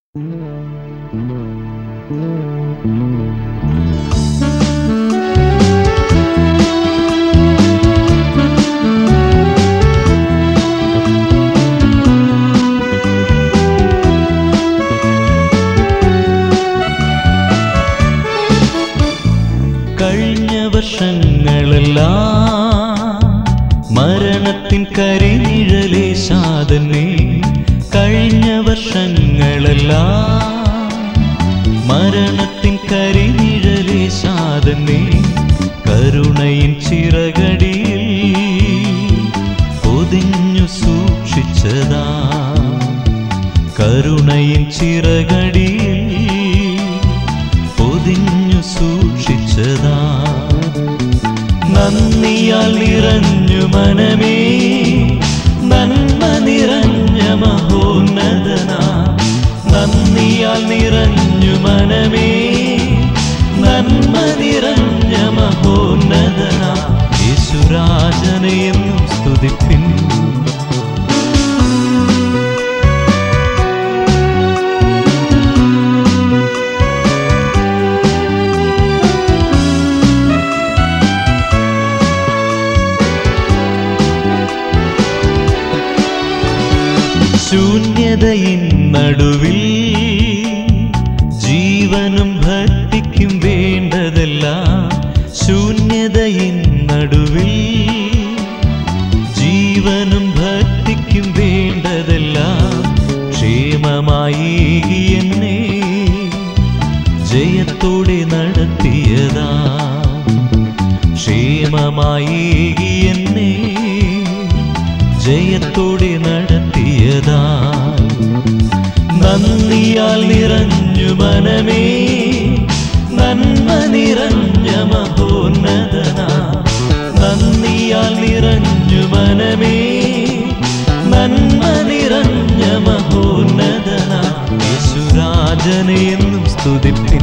കഴിഞ്ഞ വർഷങ്ങളെല്ലാം മരണത്തിൻ കരിനിഴലേ സാധനെ കഴിഞ്ഞ വർഷങ്ങളെല്ലാം മരണത്തിൻ കരിനിഴലേ സാധനെ കരുണയിൻ ചിറകടിയിൽ പൊതിഞ്ഞു സൂക്ഷിച്ചതാ കരുണയിൻ ചിറകടിയിൽ പൊതിഞ്ഞു സൂക്ഷിച്ചതാ നന്ദിയാൽ നിറഞ്ഞു മനമേ നന്മ നിറഞ്ഞ മഹോന്നതന നന്ദിയാൽ നിറഞ്ഞു മനമേ നന്മ നിറഞ്ഞ മഹോന്നതന യേശുരാജനെയെന്നും സ്തുതിപ്പിൻ ശൂന്യതയിൻ നടുവിൽ ജീവനും ഭക്തിക്കും വേണ്ടതെല്ലാം ശൂന്യതയിൻ നടുവിൽ ജീവനും ഭക്തിക്കും വേണ്ടതെല്ലാം ക്ഷേമമായി എന്നെ ജയത്തോടെ നടത്തിയതാ ക്ഷേമമായി എന്നെ ജയത്തോടെ നടത്തിയതാ നന്ദിയാൽ നിറഞ്ഞു മനമേ നന്മ നിറഞ്ഞ മഹോന്നതന നന്ദിയാൽ നിറഞ്ഞു മനമേ നന്മ നിറഞ്ഞ മഹോന്നതന യേശുരാജനെ എന്നും സ്തുതിപ്പിൻ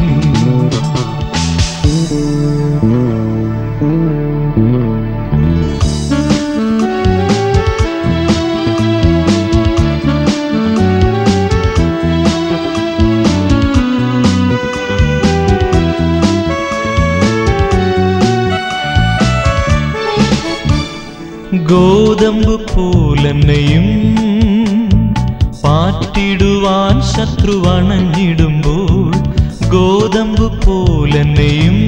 ഗോതമ്പ് പോലെന്നെയും പാറ്റിടുവാൻ ശത്രുവണഞ്ഞിടുമ്പോൾ ഗോതമ്പ് പോലെന്നെയും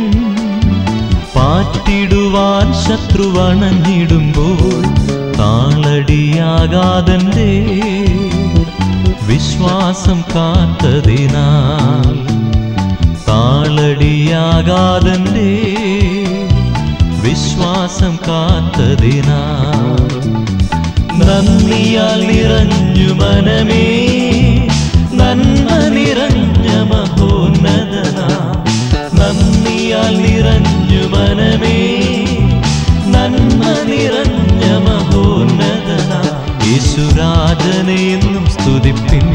പാറ്റിടുവാൻ ശത്രുവണഞ്ഞിടുമ്പോൾ താളടിയാകാതന്റെ വിശ്വാസം കാത്തതിനാൽ താളടിയാകാതന്റെ വിശ്വാസം കാത്തതിനാ നന്ദിയാൽ നിറഞ്ഞു മനമേ നന്മ നിറഞ്ഞ മഹോന്നതന നന്ദിയാൽ നിറഞ്ഞു മനമേ നന്മ നിറഞ്ഞ മഹോന്നതന യേശുരാജനെ എന്നും സ്തുതിപ്പിൻ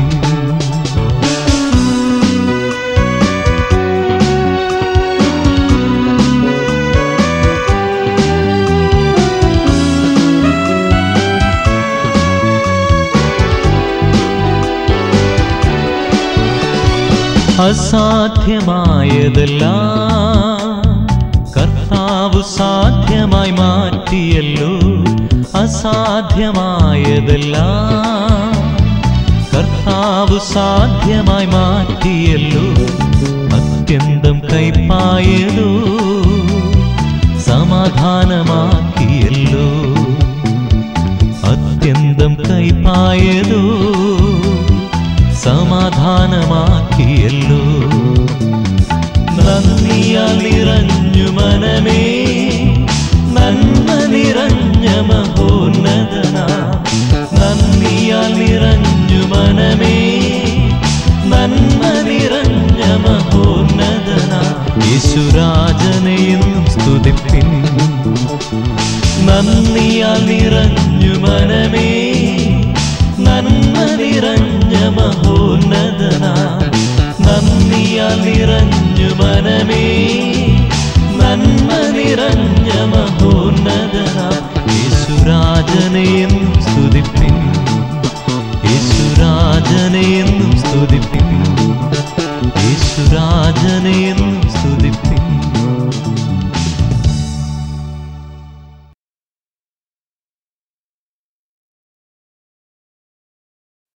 അസാധ്യമായതെല്ലാം കർത്താവ് സാധ്യമായി മാറ്റിയല്ലോ അസാധ്യമായതെല്ലാം കർത്താവ് സാധ്യമായി മാറ്റിയല്ലോ അത്യന്തം കൈപ്പായതോ സമാധാനമാക്കിയല്ലോ അത്യന്തം കൈപ്പായതോ സമാധാനമാക്കിയല്ലോ